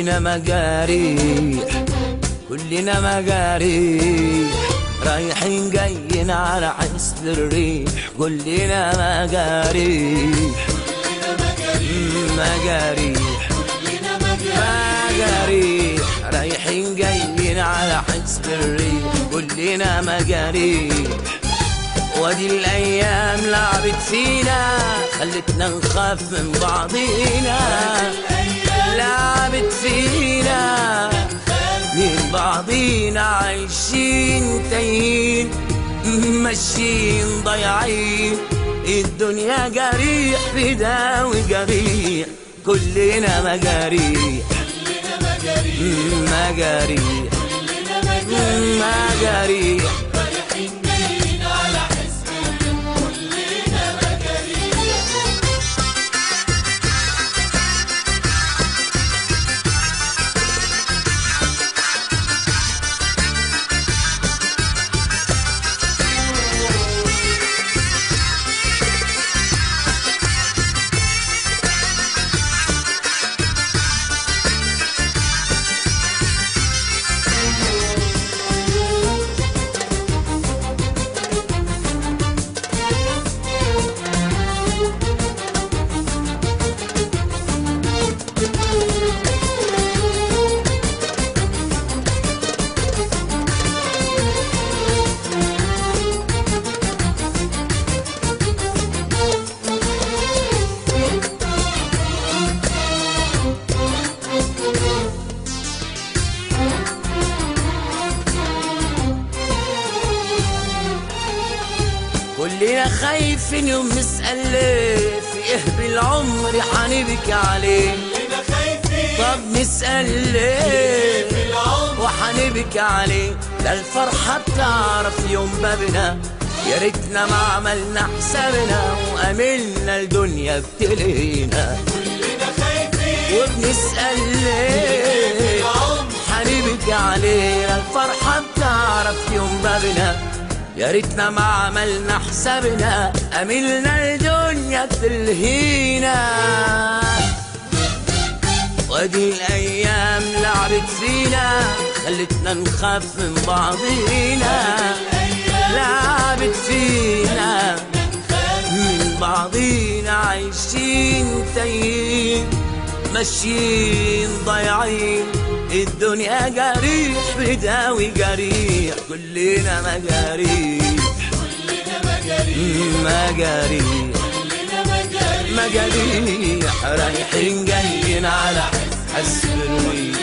كلنا مجاريح كلنا مجاريح رايحين جايين على حسب الريح كلنا مجاريح مجاريح مجاريح رايحين جايين على حسب الريح كلنا مجاريح وادي الايام لعبت فينا خلتنا نخاف من بعضينا لعبت فينا من بعضينا عايشين تايهين ماشيين ضايعين الدنيا جريح في ده وجريح كلنا مجاريح مجاريح مجاريح كلنا خايفين يوم نسأل ليه في ايه بالعمر حنبكي عليه كلنا خايفين طب نسأل ليه في العمر وحنبكي عليه لا الفرحة بتعرف يوم بابنا يا ريتنا ما عملنا حسابنا وأملنا الدنيا بتلهينا كلنا خايفين وبنسأل ليه العمر حنبكي عليه لا الفرحة بتعرف يوم بابنا يا ريتنا ما عملنا حسابنا أملنا الدنيا تلهينا ودي الأيام لعبت فينا خلتنا نخاف من بعضينا لعبت فينا من بعضينا عايشين تايهين ماشيين ضايعين الدنيا جريح بداوي جريح كلنا مجاريح مجاريح مجاريح رايحين جايين على حسب الريح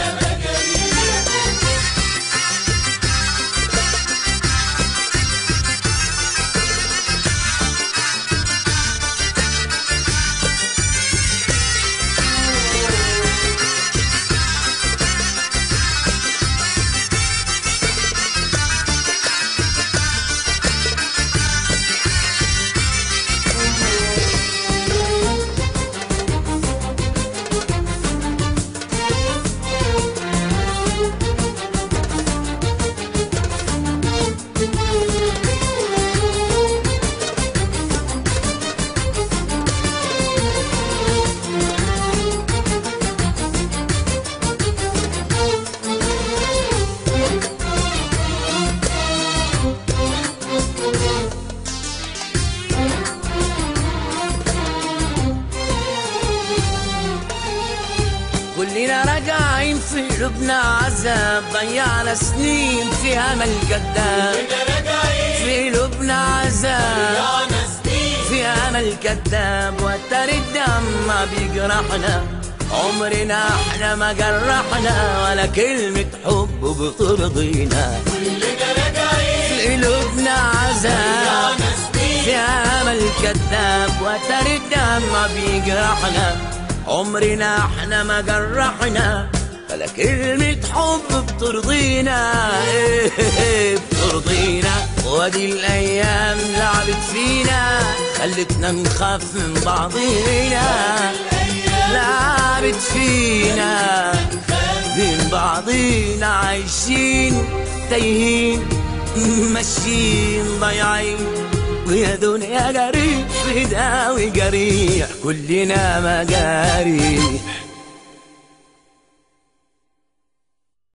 كلنا راجعين في قلوبنا عذاب ضيعنا سنين في امل كذاب كلنا راجعين في قلوبنا عذاب ضيعنا سنين في امل كذاب وتر الدم ما بيجرحنا عمرنا احنا ما جرحنا ولا كلمة حب بترضينا كلنا راجعين في قلوبنا عذاب ضيعنا سنين في امل كذاب وتر الدم ما بيجرحنا عمرنا احنا ما جرحنا ولا كلمة حب بترضينا ايه بترضينا وادي الايام لعبت فينا خلتنا نخاف من بعضينا لعبت فينا بين بعضينا عايشين تايهين ماشيين ضايعين ويا دنيا جريح في داوي جريح كلنا مجاريح